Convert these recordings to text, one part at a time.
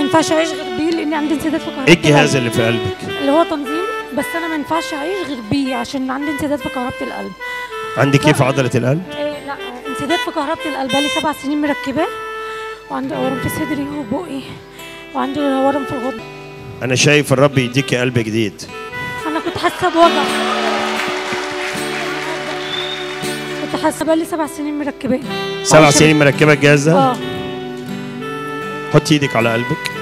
ينفعش اعيش غير بيه لان عندي انسداد في كهرباء ايه الجهاز القلب. اللي في قلبك اللي هو تنظيم بس انا ما ينفعش اعيش غير بيه عشان عندي انسداد في كهرباء القلب عندك ايه في عضله القلب إيه لا انسداد في كهرباء القلب بقالي سبع سنين مركباه وعندي ورم في صدري وبقي وعندي ورم في الغدة انا شايف الرب يديكي قلب جديد انا كنت حاسه بوجع كنت حاسه بقالي سبع سنين مركباه سبع وعشان- سنين مركبه الجهاز ده اه حطي ايدك على قلبك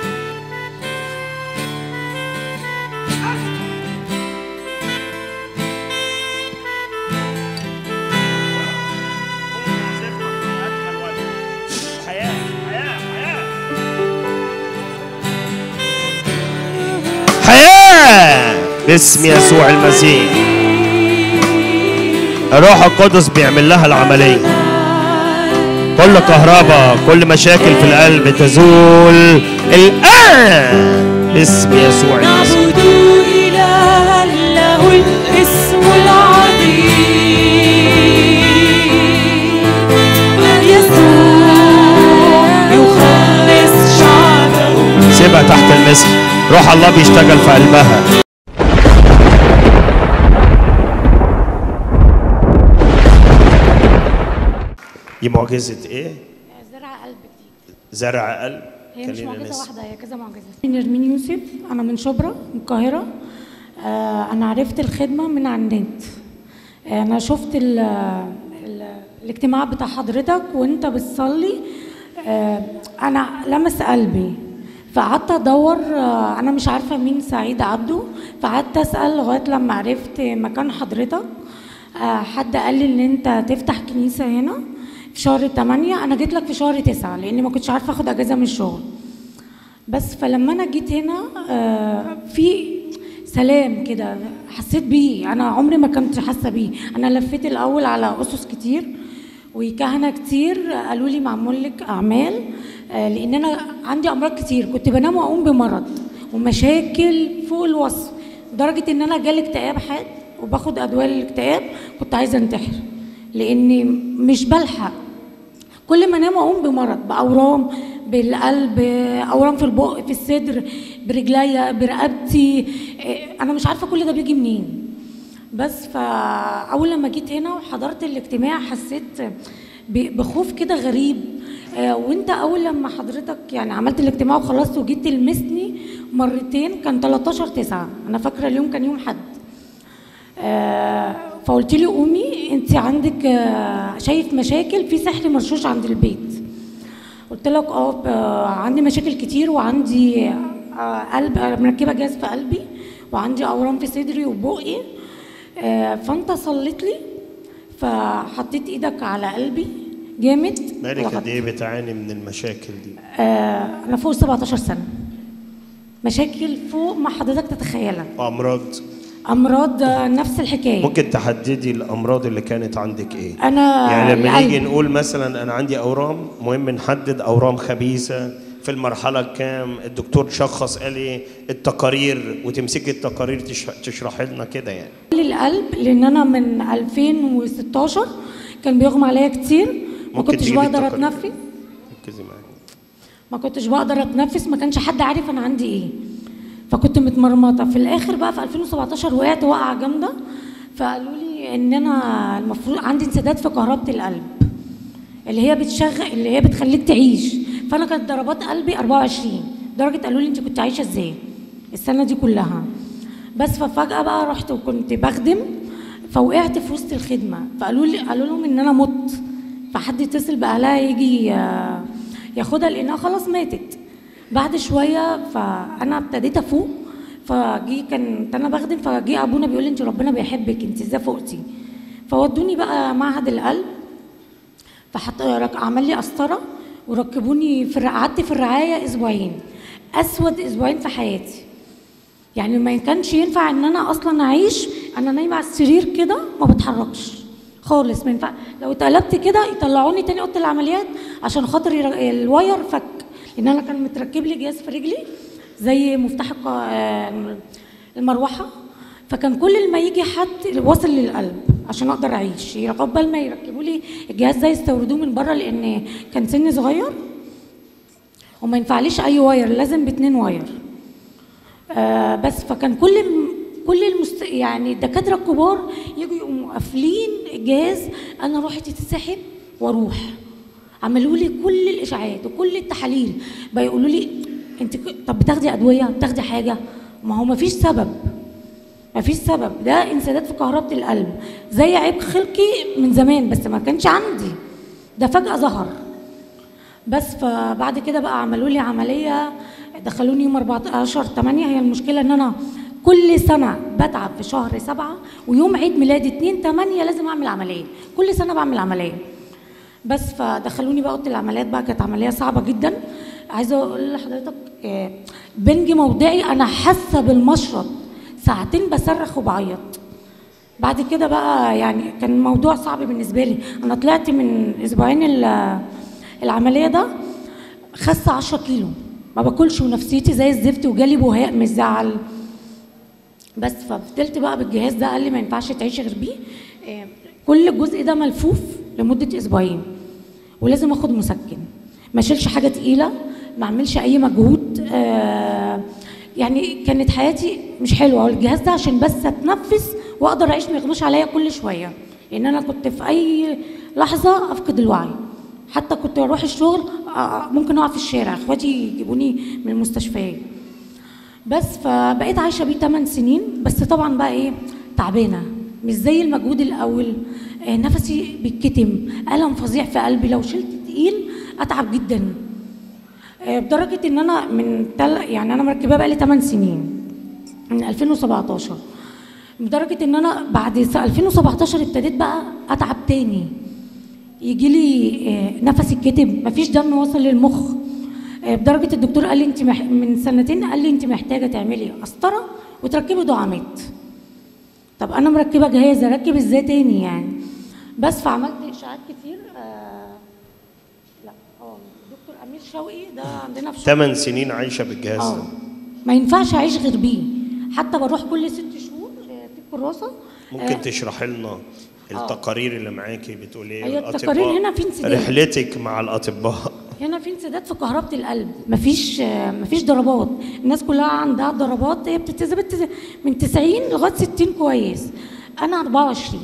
حياة باسم يسوع المسيح الروح القدس بيعمل لها العملية كل كهرباء كل مشاكل في القلب تزول الآن باسم يسوع المسيح نعبد إلها له الاسم العظيم يسوع يخلص شعبه سيبها تحت المسك روح الله بيشتغل في قلبها دي معجزة ايه؟ زرع قلب جديد زرع قلب هي مش خلينا معجزه نسمع. واحده هي كذا معجزه نرمين يوسف انا من شبرا من القاهره آه انا عرفت الخدمه من على النت آه انا شفت ال ال الاجتماع بتاع حضرتك وانت بتصلي آه انا لمس قلبي فقعدت ادور آه انا مش عارفه مين سعيد عبده فقعدت اسال لغايه لما عرفت مكان حضرتك آه حد قال لي ان انت تفتح كنيسه هنا في شهر 8 انا جيت لك في شهر 9 لاني ما كنتش عارفه اخد اجازه من الشغل بس فلما انا جيت هنا آه، في سلام كده حسيت بيه انا عمري ما كنت حاسه بيه انا لفيت الاول على اسس كتير وكهنه كتير قالوا لي معمول لك اعمال آه، لان انا عندي امراض كتير كنت بنام واقوم بمرض ومشاكل فوق الوصف لدرجه ان انا جالي اكتئاب حاد وباخد ادويه للاكتئاب كنت عايزه انتحر لاني مش بلحق كل ما انام اقوم بمرض باورام بالقلب اورام في البق في الصدر برجليا برقبتي إيه، انا مش عارفه كل ده بيجي منين بس فاول لما جيت هنا وحضرت الاجتماع حسيت ب- بخوف كده غريب آه، وانت اول لما حضرتك يعني عملت الاجتماع وخلصت وجيت تلمسني مرتين كان 13 9 انا فاكره اليوم كان يوم حد آه، فقلت لي قومي انت عندك آه، شايف مشاكل في سحر مرشوش عند البيت قلت لك اه آه، عندي مشاكل كتير وعندي آه، قلب آه، مركبه جهاز في قلبي وعندي اورام في صدري وبقي آه، فانت صليت لي فحطيت ايدك على قلبي جامد مالك وغط- قد ايه بتعاني من المشاكل دي؟ آه، انا فوق 17 سنه مشاكل فوق ما حضرتك تتخيلها امراض امراض آه، نفس الحكايه ممكن تحددي الامراض اللي كانت عندك ايه؟ انا يعني لما القلب. نيجي نقول مثلا انا عندي اورام مهم نحدد اورام خبيثه في المرحله الكام الدكتور شخص قال ايه التقارير وتمسكي التقارير تش- تشرحي لنا كده يعني القلب لان انا من 2016 كان بيغمى عليا كتير ما ممكن كنتش تجيبي بقدر التقارير. اتنفس ركزي معايا ما كنتش بقدر اتنفس ما كانش حد عارف انا عندي ايه فكنت متمرمطه في الاخر بقى في 2017 وقعت وقعه جامده فقالوا لي ان انا المفروض عندي انسداد في كهربه القلب اللي هي بتشغل اللي هي بتخليك تعيش فانا كانت ضربات قلبي 24 لدرجه قالوا لي انت كنت عايشه ازاي السنه دي كلها بس ففجاه بقى رحت وكنت بخدم فوقعت في وسط الخدمه فقالوا لي قالوا لهم ان انا مت فحد يتصل باهلها يجي آه، ياخدها لانها خلاص ماتت بعد شويه فانا ابتديت افوق فجي كنت انا بخدم فجي ابونا بيقول لي انت ربنا بيحبك انت ازاي فوقتي فودوني بقى معهد القلب فحط رك- عمل لي قسطره وركبوني في الر- قعدت في الرعايه اسبوعين اسود اسبوعين في حياتي يعني ما كانش ينفع ان انا اصلا اعيش انا نايمه على السرير كده ما بتحركش خالص ما ينفع لو اتقلبت كده يطلعوني تاني اوضه العمليات عشان خاطر ير- الواير فك لان انا كان متركب لي جهاز في رجلي زي مفتاح الق- آه، المروحه فكان كل ما يجي حد واصل للقلب عشان اقدر اعيش عقبال ما يركبوا لي الجهاز ده يستوردوه من بره لان كان سني صغير وما ينفعليش اي واير لازم باتنين واير آه بس فكان كل كل المست... يعني الدكاتره الكبار يجوا يقوموا قافلين الجهاز انا روحي تتسحب واروح عملوا لي كل الاشاعات وكل التحاليل بيقولوا لي انت ك- طب بتاخدي ادويه بتاخدي حاجه ما هو ما فيش سبب ما فيش سبب ده انسداد في كهربة القلب زي عيب خلقي من زمان بس ما كانش عندي ده فجأة ظهر بس فبعد كده بقى عملوا لي عملية دخلوني يوم 14 8 هي المشكلة ان انا كل سنة بتعب في شهر سبعة ويوم عيد ميلادي 2 8 لازم اعمل عملية كل سنة بعمل عملية بس فدخلوني بقى اوضه العمليات بقى كانت عمليه صعبه جدا عايزه اقول لحضرتك آه، بنج موضعي انا حاسه بالمشرط ساعتين بصرخ وبعيط بعد كده بقى يعني كان الموضوع صعب بالنسبه لي انا طلعت من اسبوعين ال- العمليه ده خاسه 10 كيلو ما باكلش ونفسيتي زي الزفت وجالي بهاء من الزعل بس ففضلت بقى بالجهاز ده قال لي ما ينفعش تعيشي غير بيه آه، كل الجزء ده ملفوف لمده اسبوعين ولازم اخد مسكن ما اشيلش حاجه تقيله ما اعملش اي مجهود آه، يعني كانت حياتي مش حلوه والجهاز ده عشان بس اتنفس واقدر اعيش ما يغموش عليا كل شويه لان انا كنت في اي لحظه افقد الوعي حتى كنت اروح الشغل آه، ممكن اقع في الشارع اخواتي يجيبوني من المستشفيات بس فبقيت عايشه بيه 8 سنين بس طبعا بقى ايه تعبانه مش زي المجهود الاول آه، نفسي بيتكتم الم فظيع في قلبي لو شلت تقيل اتعب جدا آه، بدرجه ان انا من تل يعني انا مركباه بقالي 8 سنين من 2017 لدرجه ان انا بعد س- 2017 ابتديت بقى اتعب تاني يجي لي آه، نفسي الكتب مفيش دم واصل للمخ آه، بدرجه الدكتور قال لي انت مح... من سنتين قال لي انت محتاجه تعملي قسطره وتركبي دعامات طب انا مركبه جهاز اركب ازاي تاني يعني بس فعملت اشاعات كتير آه لا اه دكتور امير شوقي ده عندنا في شغل. 8 سنين عايشه بالجهاز اه ده ما ينفعش اعيش غير بيه حتى بروح كل ست شهور آه، في الكراسه ممكن تشرحي لنا التقارير اللي معاكي بتقول ايه هي الأطباء؟ التقارير هنا في انسداد. رحلتك مع الاطباء هنا في انسداد في كهربة القلب مفيش آه، مفيش ضربات الناس كلها عندها ضربات هي بتتثبت من 90 لغايه 60 كويس انا 24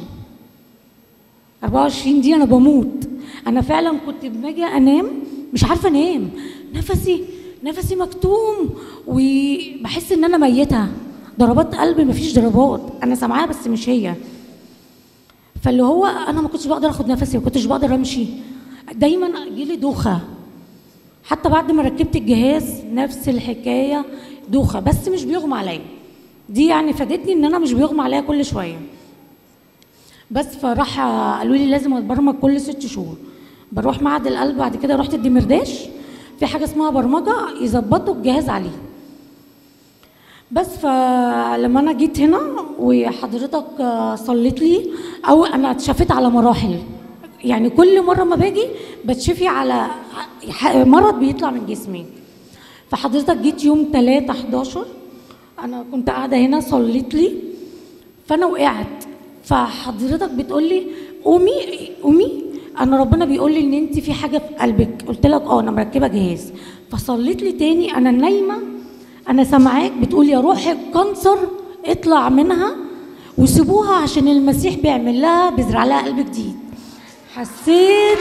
24 دي انا بموت انا فعلا كنت باجي انام مش عارفه انام نفسي نفسي مكتوم وبحس ان انا ميته ضربات قلب مفيش ضربات انا سامعاها بس مش هي فاللي هو انا ما كنتش بقدر اخد نفسي ما كنتش بقدر امشي دايما يجيلي دوخه حتى بعد ما ركبت الجهاز نفس الحكايه دوخه بس مش بيغمى عليا دي يعني فادتني ان انا مش بيغمى عليا كل شويه بس فراح قالوا لي لازم اتبرمج كل ست شهور بروح معهد القلب بعد كده رحت الدمرداش في حاجه اسمها برمجه يظبطوا الجهاز عليه بس فلما انا جيت هنا وحضرتك آه، صليت لي او انا اتشفيت على مراحل يعني كل مره ما باجي بتشفي على ح- مرض بيطلع من جسمي فحضرتك جيت يوم 3 11 انا كنت قاعده هنا صليت لي فانا وقعت فحضرتك بتقول لي قومي قومي انا ربنا بيقول لي ان انت في حاجه في قلبك قلت لك اه انا مركبه جهاز فصليت لي تاني انا نايمه انا سامعاك بتقول يا روح الكانسر اطلع منها وسيبوها عشان المسيح بيعمل لها بيزرع لها قلب جديد حسيت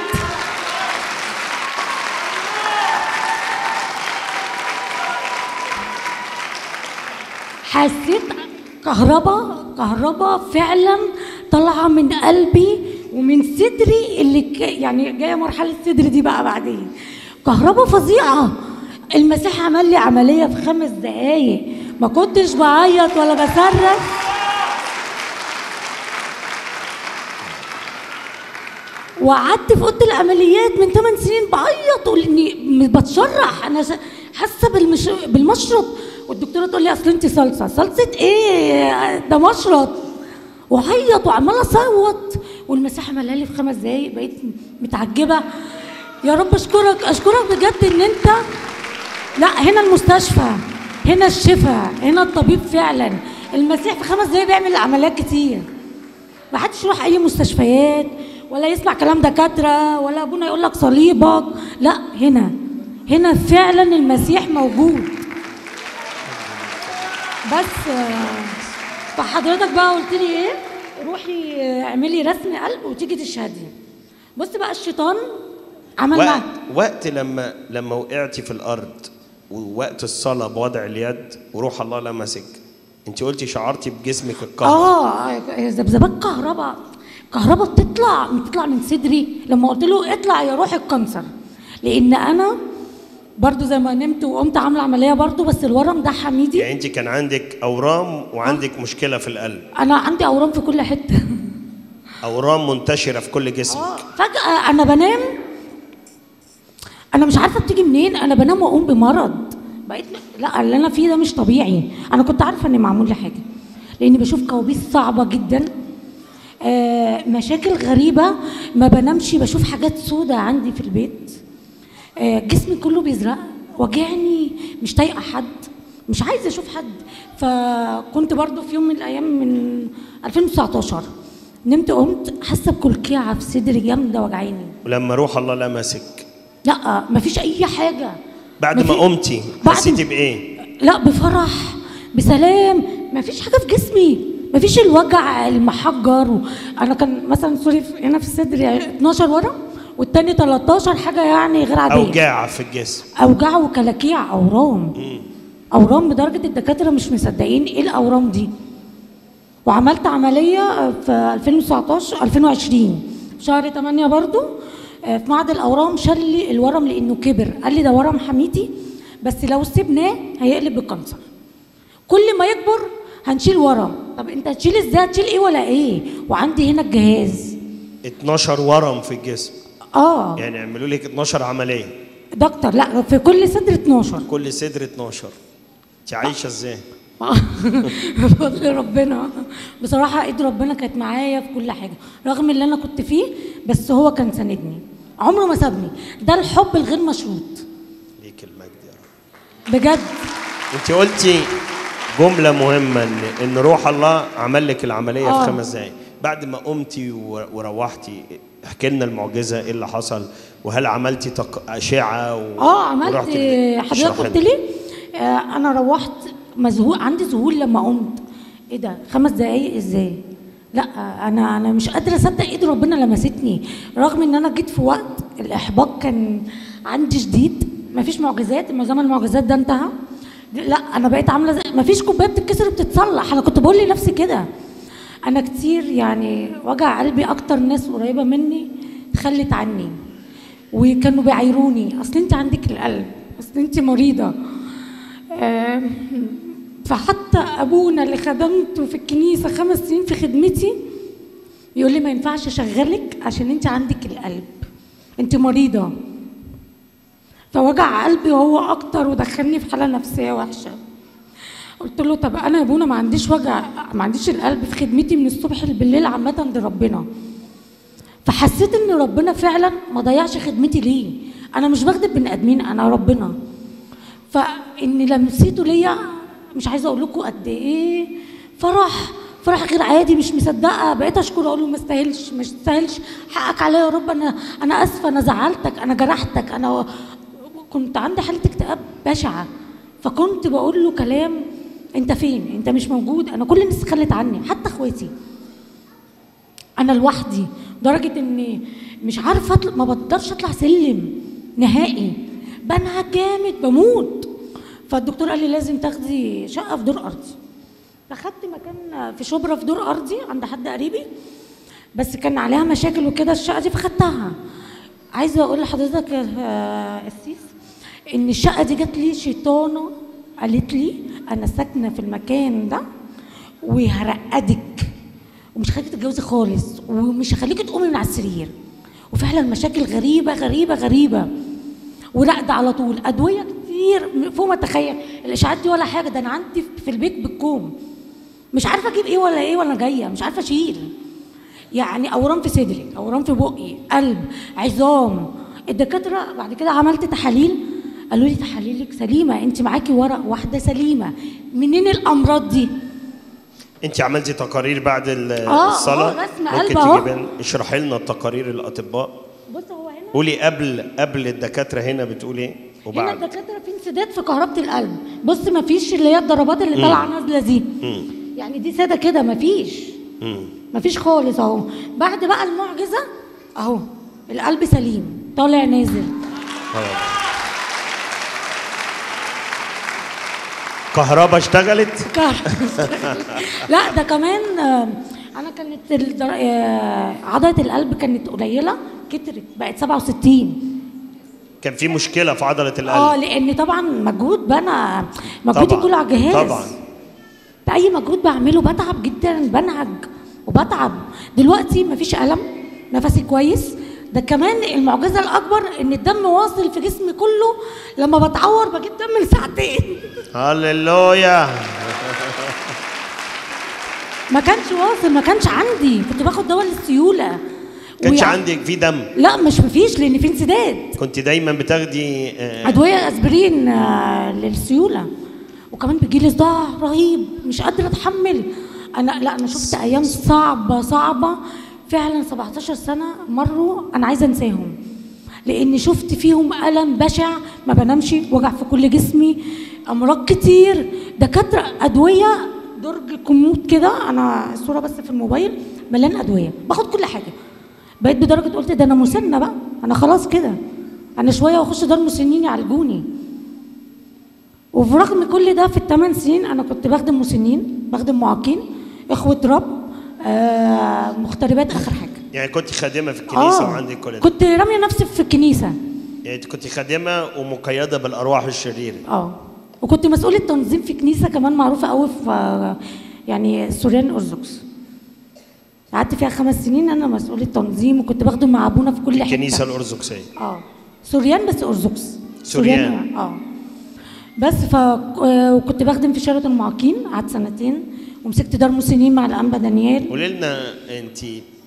حسيت كهرباء كهرباء فعلا طالعه من قلبي ومن صدري اللي ك... يعني جايه مرحله صدري دي بقى بعدين كهرباء فظيعه المسيح عمل لي عمليه في خمس دقايق ما كنتش بعيط ولا بصرخ وقعدت في اوضه العمليات من 8 سنين بعيط واني بتشرح انا ش- حاسه بالمش... بالمشرط والدكتوره تقول لي اصل انت صلصه صلصه ايه ده مشرط وعيط وعماله اصوت والمسيح عملها لي في خمس دقايق بقيت متعجبه يا رب اشكرك اشكرك بجد ان انت لا هنا المستشفى هنا الشفاء هنا الطبيب فعلا المسيح في خمس دقايق بيعمل عمليات كتير ما حدش يروح اي مستشفيات ولا يسمع كلام دكاتره ولا ابونا يقول لك صليبك لا هنا هنا فعلا المسيح موجود بس آه، فحضرتك بقى قلت لي ايه روحي آه، اعملي رسم قلب وتيجي تشهدي بص بقى الشيطان عمل وقت معاك وقت لما لما وقعتي في الارض ووقت الصلاه بوضع اليد وروح الله لمسك انت قلتي شعرتي بجسمك الكهرباء اه ذبذبات كهرباء كهرباء بتطلع بتطلع من صدري لما قلت له اطلع يا روح الكانسر لان انا برضو زي ما نمت وقمت عامله عمليه برضو بس الورم ده حميدي يعني انت كان عندك اورام وعندك مشكله في القلب انا عندي اورام في كل حته اورام منتشره في كل جسمك اه فجاه انا بنام انا مش عارفه بتيجي منين انا بنام واقوم بمرض بقيت لا اللي انا فيه ده مش طبيعي انا كنت عارفه ان معمول لي حاجه لاني بشوف كوابيس صعبه جدا آه مشاكل غريبه ما بنامش بشوف حاجات سودة عندي في البيت آه جسمي كله بيزرق وجعني مش طايقه حد مش عايزه اشوف حد فكنت برضو في يوم من الايام من 2019 نمت قمت حاسه بكلكيعه في صدري جامده وجعاني ولما روح الله لمسك لا مفيش اي حاجه بعد ما مفي- قمتي بعد حسيتي ما- بايه لا بفرح بسلام مفيش حاجه في جسمي مفيش الوجع المحجر و... انا كان مثلا سوري في- هنا في الصدر يعني 12 ورم والتاني 13 حاجه يعني غير عاديه اوجاع في الجسم اوجاع وكلاكيع اورام اورام لدرجه الدكاتره مش مصدقين ايه الاورام دي وعملت عمليه في 2019 2020 في شهر 8 برضو آه، في معهد الاورام شال لي الورم لانه كبر قال لي ده ورم حميدي بس لو سيبناه هيقلب بالكانسر كل ما يكبر هنشيل ورم طب انت هتشيل ازاي هتشيل ايه ولا ايه وعندي هنا الجهاز 12 ورم في الجسم اه يعني يعملوا لك 12 عمليه دكتور لا في كل صدر 12 كل صدر 12 انت عايشه ازاي بفضل ربنا بصراحة ايد ربنا كانت معايا في كل حاجة رغم اللي انا كنت فيه بس هو كان ساندني عمره ما سابني ده الحب الغير مشروط ليك المجد يا رب بجد انت قلتي جمله مهمه ان ان روح الله عمل لك العمليه آه. في خمس دقائق بعد ما قمتي و- وروحتي احكي لنا المعجزه ايه اللي حصل وهل عملتي تق... اشعه و... اه عملت ورحتي حضرتك اشرحي قلت لنا. لي آه انا روحت مذهول عندي ذهول لما قمت ايه ده خمس دقايق ازاي لا انا انا مش قادره اصدق ايد ربنا لمستني رغم ان انا جيت في وقت الاحباط كان عندي شديد مفيش معجزات ما زمن المعجزات ده انتهى لا انا بقيت عامله زي مفيش كوبايه بتتكسر وبتتصلح انا كنت بقول لنفسي كده انا كتير يعني وجع قلبي اكتر ناس قريبه مني تخلت عني وكانوا بيعايروني اصل انت عندك القلب اصل انت مريضه آم، فحتى ابونا اللي خدمته في الكنيسه خمس سنين في خدمتي يقول لي ما ينفعش اشغلك عشان انت عندك القلب انت مريضه فوجع قلبي هو اكتر ودخلني في حاله نفسيه وحشه قلت له طب انا يا ابونا ما عنديش وجع ما عنديش القلب في خدمتي من الصبح بالليل عامه لربنا فحسيت ان ربنا فعلا ما ضيعش خدمتي ليه انا مش بخدم بني ادمين انا ربنا فان لمسيته ليا مش عايزه اقول لكم قد ايه فرح فرح غير عادي مش مصدقه بقيت اشكر اقول له ما استاهلش مش تستاهلش حقك عليا يا رب انا انا اسفه انا زعلتك انا جرحتك انا كنت عندي حاله اكتئاب بشعه فكنت بقول له كلام انت فين انت مش موجود انا كل الناس خلت عني حتى اخواتي انا لوحدي لدرجه اني مش عارفه اطلع ما بقدرش اطلع سلم نهائي بنهج جامد بموت فالدكتور قال لي لازم تاخدي شقه في دور ارضي فاخدت مكان في شبرا في دور ارضي عند حد قريبي بس كان عليها مشاكل وكده الشقه دي فخدتها عايزه اقول لحضرتك يا قسيس ان الشقه دي جات لي شيطانه قالت لي انا ساكنه في المكان ده وهرقدك ومش هخليكي تتجوزي خالص ومش هخليكي تقومي من على السرير وفعلا مشاكل غريبه غريبه غريبه ورقد على طول ادويه كتير فوق ما تتخيل الاشاعات دي ولا حاجه ده انا عندي في البيت بالكوم مش عارفه اجيب ايه ولا ايه وانا جايه مش عارفه اشيل يعني اورام في صدري اورام في بقي قلب عظام الدكاتره بعد كده عملت تحاليل قالوا لي تحاليلك سليمه انت معاكي ورق واحده سليمه منين الامراض دي انت عملتي تقارير بعد ال- آه، الصلاه آه، رسم ممكن قلب أهو. تجيبي لنا- اشرحي لنا التقارير الاطباء بص هو هنا قولي قبل قبل الدكاتره هنا بتقول ايه وبعد؟ هنا الدكاتره في انسداد في كهربه القلب بص ما فيش اللي هي الضربات اللي طالعه نازله دي يعني دي ساده كده ما فيش مم. ما فيش خالص اهو بعد بقى المعجزه اهو القلب سليم طالع نازل كهرباء اشتغلت كهرباء. لا ده كمان آه، انا كانت الدر- آه، عضله القلب كانت قليله كترت بقت 67 كان في مشكله في عضله اه القلب لان طبعا مجهود بقى مجهودي طبعاً، كله على الجهاز طبعاً. اي مجهود بعمله بتعب جدا بنهج وبتعب دلوقتي مفيش الم نفسي كويس ده كمان المعجزه الاكبر ان الدم واصل في جسمي كله لما بتعور بجيب دم من ساعتين هللويا ما كانش واصل ما كانش عندي كنت باخد دواء للسيوله كانش ويع- عندك في دم لا مش مفيش لان في انسداد كنت دايما بتاخدي آه، ادويه اسبرين آه، للسيوله وكمان بيجي لي صداع رهيب مش قادره اتحمل انا لا انا شفت ايام صعبه صعبه فعلا 17 سنه مروا انا عايزه انساهم لان شفت فيهم الم بشع ما بنامش وجع في كل جسمي امراض كتير دكاتره ادويه درج كمود كده انا الصوره بس في الموبايل مليان ادويه باخد كل حاجه بقيت بدرجه قلت ده انا مسنه بقى انا خلاص كده انا شويه واخش دار مسنين يعالجوني وفي رغم كل ده في الثمان سنين انا كنت بخدم مسنين بخدم معاقين اخوه رب آه مغتربات اخر حاجه يعني كنت خادمه في الكنيسه وعندك كل ده كنت راميه نفسي في الكنيسه يعني انت كنت خادمه ومقيده بالارواح الشريره اه وكنت مسؤوله تنظيم في كنيسه كمان معروفه قوي في آه، يعني السوريان ارثوذكس قعدت فيها خمس سنين انا مسؤوله تنظيم وكنت بخدم مع ابونا في كل حته الكنيسه الارثوذكسيه اه سوريان بس ارثوذكس سوريان. اه بس ف آه، وكنت بخدم في شارة المعاقين قعدت سنتين ومسكت دار مسنين مع الانبا دانيال قولي لنا انت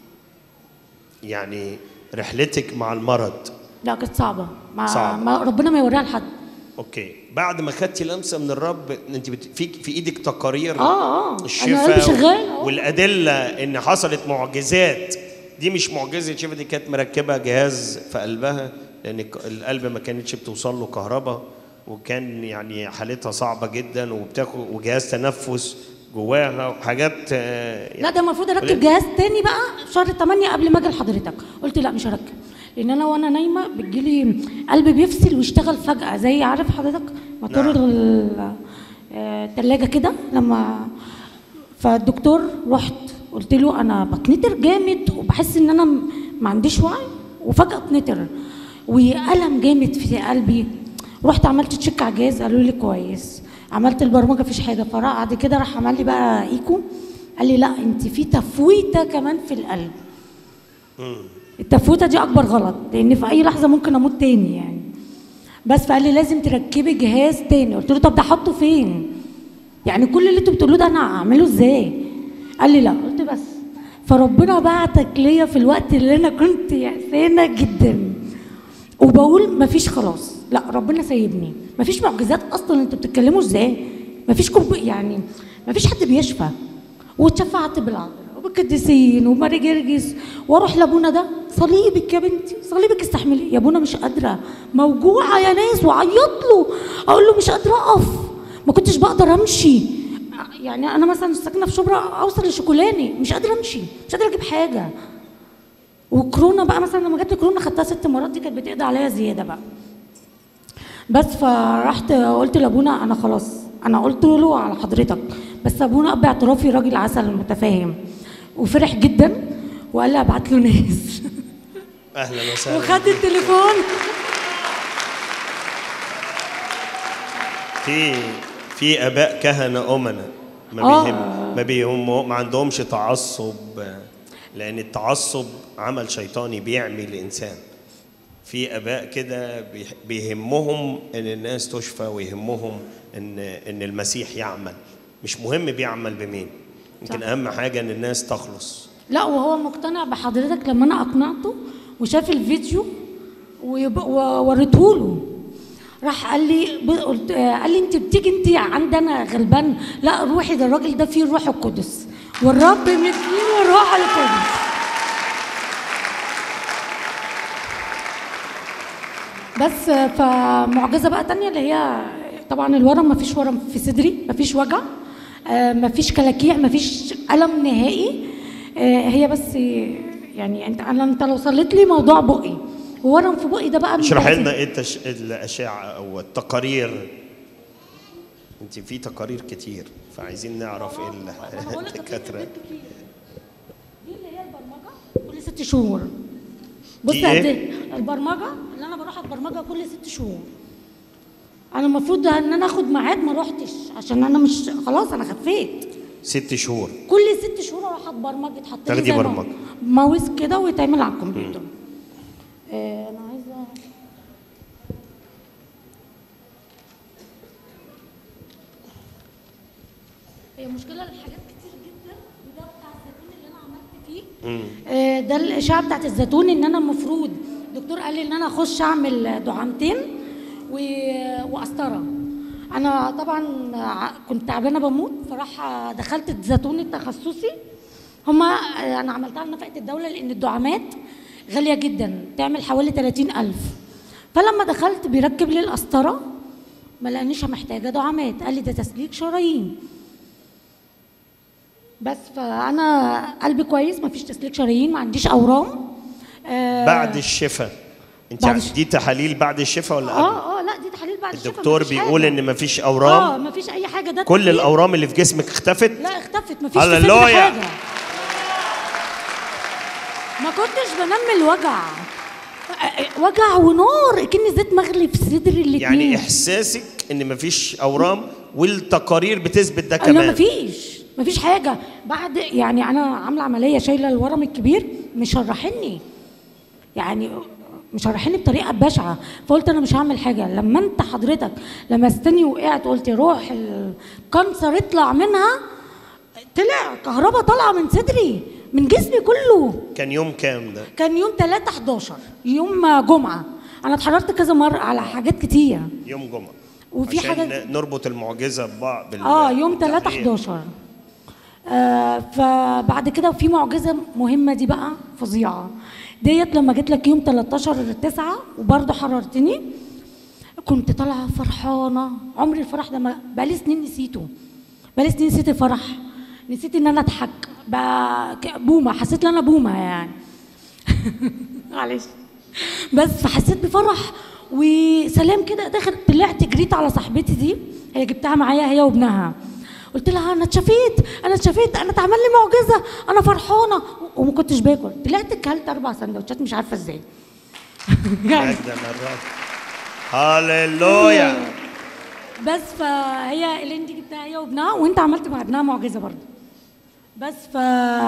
يعني رحلتك مع المرض لا كانت صعبه ما, صعبة. ما ربنا ما يوريها لحد اوكي بعد ما خدتي لمسه من الرب انت بت... في في ايدك تقارير اه اه انا قلبي الشفاء شغال أهو. والادله ان حصلت معجزات دي مش معجزه شفا دي كانت مركبه جهاز في قلبها لان الك- القلب ما كانتش بتوصل له كهرباء وكان يعني حالتها صعبه جدا وبتاخد وجهاز تنفس جواها وحاجات آه، لا ده المفروض اركب قولي- جهاز تاني بقى في شهر 8 قبل ما اجي لحضرتك قلت لا مش هركب لان انا وانا نايمه بتجيلي قلبي بيفصل ويشتغل فجاه زي عارف حضرتك موتور نعم. ال- آه، التلاجة كده لما فالدكتور رحت قلت له انا بتنتر جامد وبحس ان انا م- ما عنديش وعي وفجاه اتنتر والم جامد في قلبي رحت عملت تشيك على الجهاز قالوا لي كويس عملت البرمجه مفيش حاجه فبعد كده راح عمل لي بقى ايكو قال لي لا انت في تفويته كمان في القلب التفويته دي اكبر غلط لان في اي لحظه ممكن اموت تاني يعني بس فقال لي لازم تركبي جهاز تاني قلت له طب ده حطه فين يعني كل اللي انتوا بتقولوه ده انا هعمله ازاي قال لي لا قلت بس فربنا بعتك ليا في الوقت اللي انا كنت يأسانة جدا وبقول مفيش خلاص لا ربنا سايبني مفيش معجزات اصلا انتوا بتتكلموا ازاي مفيش كوب يعني مفيش حد بيشفى واتشفعت بالعذراء وبالقديسين وماري جرجس واروح لابونا ده صليبك يا بنتي صليبك استحملي يا ابونا مش قادره موجوعه يا ناس وعيط له اقول له مش قادره اقف ما كنتش بقدر امشي يعني انا مثلا ساكنه في شبرا اوصل لشوكولاني مش قادره امشي مش قادره اجيب حاجه وكورونا بقى مثلا لما جات لي كورونا خدتها ست مرات دي كانت بتقضي عليا زياده بقى بس فرحت قلت لابونا انا خلاص انا قلت له على حضرتك بس ابونا باعترافي راجل عسل متفاهم وفرح جدا وقال لي ابعت له ناس اهلا وسهلا وخد التليفون في في اباء كهنه امنا ما آه. بيهم ما بيهم ما عندهمش تعصب لان التعصب عمل شيطاني بيعمي الانسان في اباء كده بيح- بيهمهم ان الناس تشفى ويهمهم ان ان المسيح يعمل مش مهم بيعمل بمين يمكن صح. اهم حاجه ان الناس تخلص لا وهو مقتنع بحضرتك لما انا اقنعته وشاف الفيديو ويب- ووريته له راح قال لي ب- قلت آه، قال لي انت بتيجي انت عندنا غلبان لا روحي ده الراجل ده فيه الروح القدس والرب مديله الروح القدس بس آه، فمعجزه بقى تانية اللي هي طبعا الورم مفيش ورم في صدري مفيش وجع آه، مفيش كلاكيع مفيش الم نهائي آه، هي بس يعني انت انا انت لو صليت لي موضوع بقي وورم في بقي ده بقى من اشرح تأثير- لنا ايه التش... الاشعه او التقارير انت في تقارير كتير فعايزين نعرف ايه أنا بقول لك في الدكاتره حاجات كتير. دي اللي هي البرمجه كل ست شهور بص دي قد إيه؟ ايه البرمجه اللي انا بروح اتبرمجها كل ست شهور انا المفروض ان انا اخد ميعاد ما روحتش عشان انا مش خلاص انا خفيت ست شهور كل ست شهور اروح اتبرمج اتحط لي تاخدي زي ما- برمجة. ماوس كده ويتعمل على الكمبيوتر آه انا عايزه هي مشكله الحاجات كتير جدا وده بتاع الزيتون اللي انا عملت فيه آه ده الاشعه بتاعت الزيتون ان انا المفروض الدكتور قال لي ان انا اخش اعمل دعامتين و- وقسطره انا طبعا ع- كنت تعبانه بموت فراح دخلت الزيتون التخصصي هما انا عملتها لنفقه الدوله لان الدعامات غاليه جدا تعمل حوالي 30000 فلما دخلت بيركب لي القسطره ما لقانيش محتاجه دعامات قال لي ده تسليك شرايين بس فانا قلبي كويس ما فيش تسليك شرايين ما عنديش اورام آه بعد الشفاء انت بعد ع- الش- دي تحاليل بعد الشفاء ولا قبل اه اه لا دي تحاليل بعد الشفا الدكتور مفيش بيقول حاجة. ان مفيش اه اورام ما فيش اي حاجه ده كل تحليل. الاورام اللي في جسمك اختفت لا اختفت ما فيش في هللويا. صدري حاجه ما كنتش بنام الوجع وجع ونار كأني زيت مغلي في صدري الاتنين يعني احساسك ان مفيش اورام والتقارير بتثبت ده لا كمان مفيش مفيش حاجه بعد يعني انا عامله عمليه شايله الورم الكبير مشرحني يعني مشرحني بطريقه بشعه فقلت انا مش هعمل حاجه لما انت حضرتك لمستني وقعت قلت روح الكانسر اطلع منها طلع كهرباء طالعه من صدري من جسمي كله كان يوم كام ده كان يوم 3 11 يوم جمعه انا اتحركت كذا مره على حاجات كتير يوم جمعه وفي عشان حاجة- نربط المعجزه ببعض بال- اه يوم 3 بالتحليل. 11 آه فبعد كده في معجزه مهمه دي بقى فظيعه ديت لما جيت لك يوم 13 9 وبرضه حررتني كنت طالعه فرحانه عمري الفرح ده ما بقالي سنين نسيته بقالي سنين نسيت الفرح نسيت ان انا اضحك بقى ك- بومه حسيت ان انا بومه يعني معلش بس فحسيت بفرح وسلام كده داخل طلعت جريت على صاحبتي دي هي جبتها معايا هي وابنها قلت لها انا اتشفيت انا اتشفيت انا اتعمل لي معجزه انا فرحانه وما كنتش باكل طلعت اكلت اربع سندوتشات مش عارفه ازاي يعني مجدا للرب هللويا بس فهي اللي انت جبتها هي وابنها وانت عملت مع ابنها معجزه برضه بس ف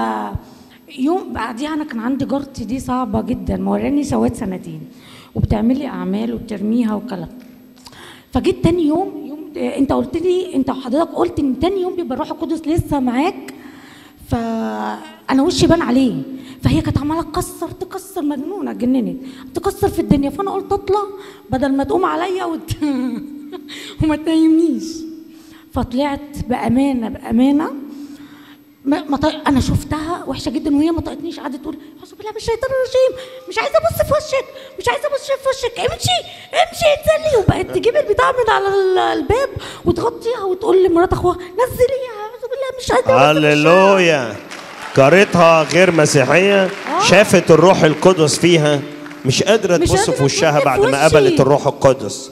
يوم بعديها انا كان عندي جارتي دي صعبه جدا موراني سواد سنتين وبتعمل لي اعمال وبترميها وكلام فجيت تاني يوم يوم اه، انت قلت لي انت وحضرتك قلت ان تاني يوم بيبقى الروح القدس لسه معاك فانا وشي بان عليه فهي كانت عماله تكسر تكسر مجنونه اتجننت تكسر في الدنيا فانا قلت اطلع بدل ما تقوم عليا وت... وما تنيمنيش فطلعت بامانه بامانه ما ما طي... انا شفتها وحشه جدا وهي ما طقتنيش قعدت تقول اعوذ بالله من الشيطان الرجيم مش عايزه ابص في وشك مش عايزه ابص في وشك امشي امشي انزلي وبقت تجيب البتاع من على ال- الباب وتغطيها وتقول لمرات اخوها نزليها اعوذ بالله مش قادره أبص في وشها. هللويا جارتها غير مسيحيه شافت الروح القدس فيها مش قادره مش تبص قادرة في وشها تبص بعد في ما وشي. قبلت الروح القدس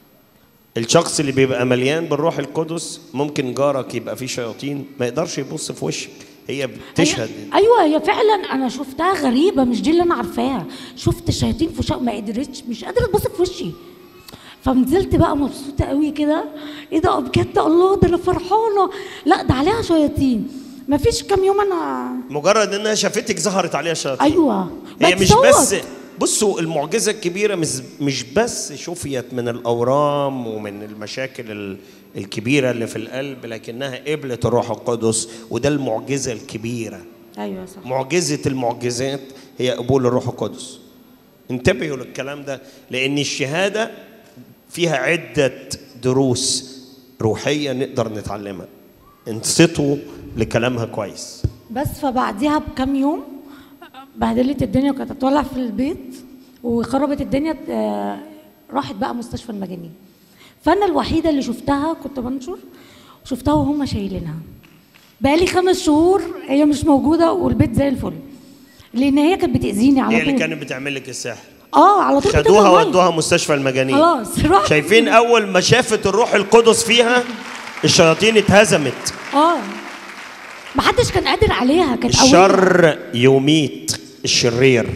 الشخص اللي بيبقى مليان بالروح القدس ممكن جارك يبقى فيه شياطين ما يقدرش يبص في وشك هي بتشهد هي- ايوه هي فعلا انا شفتها غريبه مش دي اللي انا عارفاها شفت الشياطين في وشها ما قدرتش مش قادره تبص في وشي فنزلت بقى مبسوطه قوي كده ايه ده بجد الله ده انا فرحانه لا ده عليها شياطين ما فيش كام يوم انا مجرد انها شافتك ظهرت عليها شياطين ايوه هي مش بتصوت. بس بصوا المعجزة الكبيرة مش مش بس شفيت من الأورام ومن المشاكل ال- الكبيرة اللي في القلب لكنها قبلت الروح القدس وده المعجزة الكبيرة ايوه صح معجزة المعجزات هي قبول الروح القدس انتبهوا للكلام ده لأن الشهادة فيها عدة دروس روحية نقدر نتعلمها انصتوا لكلامها كويس بس فبعديها بكام يوم بهدلت الدنيا وكانت هتولع في البيت وخربت الدنيا آه، راحت بقى مستشفى المجانين فانا الوحيده اللي شفتها كنت بنشر شفتها وهم شايلينها بقالي خمس شهور هي مش موجوده والبيت زي الفل لان هي كانت بتاذيني على هي طول اللي كانت بتعمل لك السحر اه على طول خدوها بتفضل مية. ودوها مستشفى المجانين خلاص راح شايفين اول ما شافت الروح القدس فيها الشياطين اتهزمت اه محدش كان قادر عليها كانت قوية. الشر يميت الشرير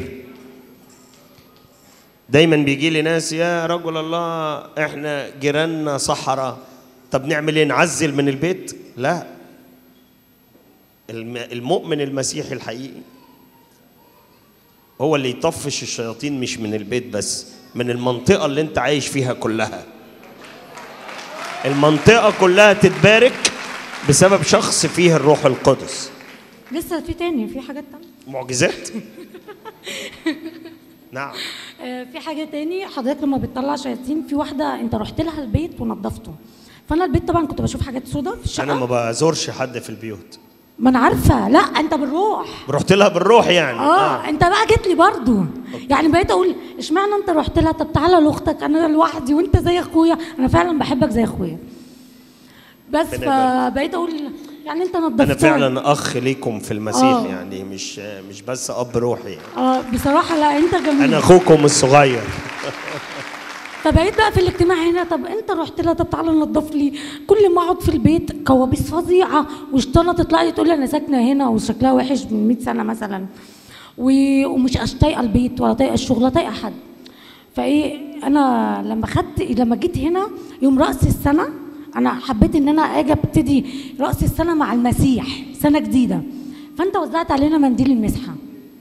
دايما بيجي لي ناس يا رجل الله احنا جيراننا صحراء طب نعمل ايه نعزل من البيت لا الم- المؤمن المسيحي الحقيقي هو اللي يطفش الشياطين مش من البيت بس من المنطقة اللي انت عايش فيها كلها المنطقة كلها تتبارك بسبب شخص فيه الروح القدس لسه في تاني في حاجات تانية معجزات نعم آه، في حاجه تاني حضرتك لما بتطلع شياطين في واحده انت رحت لها البيت ونظفته فانا البيت طبعا كنت بشوف حاجات سودا في الشقه انا ما بزورش حد في البيوت ما انا عارفه لا انت بالروح رحت لها بالروح يعني اه انت بقى جيت لي برضو يعني بقيت اقول اشمعنى انت رحت لها طب تعالى لاختك انا لوحدي وانت زي اخويا انا فعلا بحبك زي اخويا بس ربنا فبقيت اقول يعني انت نظفتها انا فعلا اخ ليكم في المسيح آه. يعني مش مش بس اب روحي يعني. اه بصراحه لا انت جميل انا اخوكم الصغير فبقيت بقى في الاجتماع هنا طب انت رحت لها طب تعالى نضف لي كل ما اقعد في البيت كوابيس فظيعه وشطانه تطلع لي تقول لي انا ساكنه هنا وشكلها وحش من 100 سنه مثلا و- ومش أش- طايقه البيت ولا طايقه الشغل ولا طايقه حد فايه انا لما خدت لما جيت هنا يوم راس السنه انا حبيت ان انا اجي ابتدي راس السنه مع المسيح سنه جديده فانت وزعت علينا منديل المسحه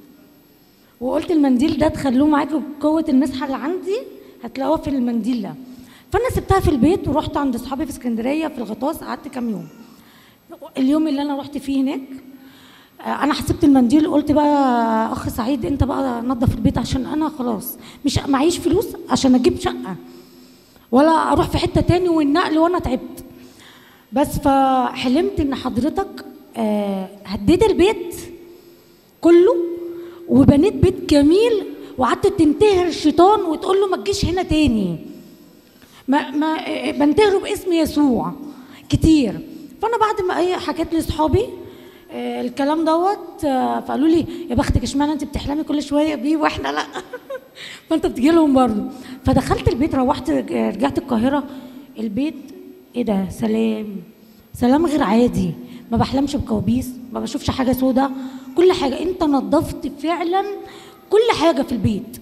وقلت المنديل ده تخلوه معاكم قوة المسحة اللي عندي هتلاقوها في المنديل ده فأنا سبتها في البيت ورحت عند أصحابي في اسكندرية في الغطاس قعدت كام يوم اليوم اللي أنا رحت فيه هناك آه، أنا حسبت المنديل قلت بقى أخ سعيد أنت بقى نظف البيت عشان أنا خلاص مش معيش فلوس عشان أجيب شقة ولا أروح في حتة تاني والنقل وأنا تعبت بس فحلمت إن حضرتك آه، هديت البيت كله وبنيت بيت جميل وقعدت تنتهر الشيطان وتقول له ما تجيش هنا تاني ما ما إيه، بنتهره باسم يسوع كتير فانا بعد ما ايه حكيت لاصحابي آه، الكلام دوت آه، فقالوا لي يا بختك اشمعنى انت بتحلمي كل شويه بيه واحنا لا فانت بتجي لهم برضه فدخلت البيت روحت رج- رجعت القاهره البيت ايه ده سلام سلام غير عادي ما بحلمش بكوابيس ما بشوفش حاجه سودا كل حاجه انت نظفت فعلا كل حاجه في البيت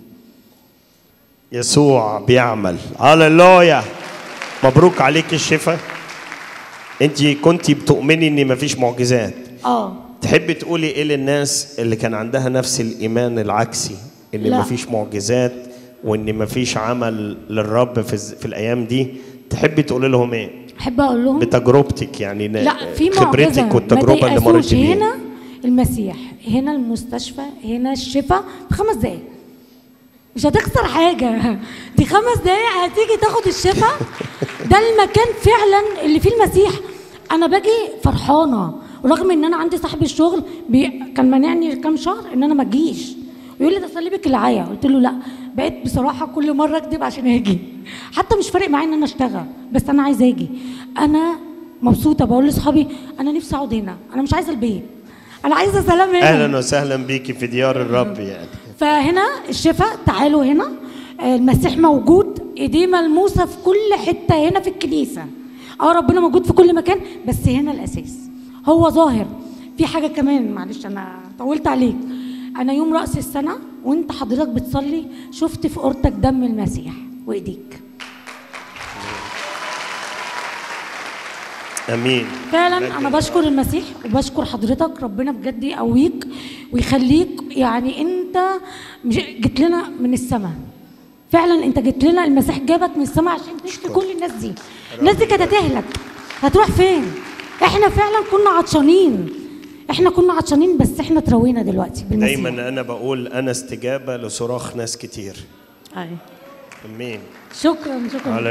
يسوع بيعمل هللويا مبروك عليك الشفاء انت كنت بتؤمني ان مفيش معجزات اه تحبي تقولي ايه للناس اللي كان عندها نفس الايمان العكسي ان لا. مفيش معجزات وان مفيش عمل للرب في, الز- في الايام دي تحبي تقولي لهم ايه احب اقول لهم بتجربتك يعني ن- لا في معجزه خبرتك والتجربه ما اللي مرت تيأسوش. بيها هنا المسيح هنا المستشفى هنا الشفاء في خمس دقايق مش هتخسر حاجة دي خمس دقايق هتيجي تاخد الشفاء ده المكان فعلا اللي فيه المسيح أنا باجي فرحانة ورغم إن أنا عندي صاحب الشغل بي... كان مانعني كام شهر إن أنا ما أجيش ويقول لي ده صليبك العيا قلت له لا بقيت بصراحة كل مرة أكذب عشان أجي حتى مش فارق معايا إن أنا أشتغل بس أنا عايزة أجي أنا مبسوطة بقول لأصحابي أنا نفسي أقعد هنا أنا مش عايزة البيت أنا عايزة سلام هنا اهلا وسهلا بيكي في ديار الرب يعني فهنا الشفاء تعالوا هنا آه، المسيح موجود ايديه ملموسه في كل حته هنا في الكنيسه اه ربنا موجود في كل مكان بس هنا الاساس هو ظاهر في حاجه كمان معلش انا طولت عليك انا يوم راس السنه وانت حضرتك بتصلي شفت في اورتك دم المسيح وايديك امين فعلا انا بشكر المسيح وبشكر حضرتك ربنا بجد يقويك ويخليك يعني انت مش جيت لنا من السماء فعلا انت جيت لنا المسيح جابك من السماء عشان تشفي كل الناس دي الناس دي كانت هتهلك هتروح فين احنا فعلا كنا عطشانين احنا كنا عطشانين بس احنا تروينا دلوقتي بالمسيح دايما انا بقول انا استجابه لصراخ ناس كتير أيوة. امين شكرا شكرا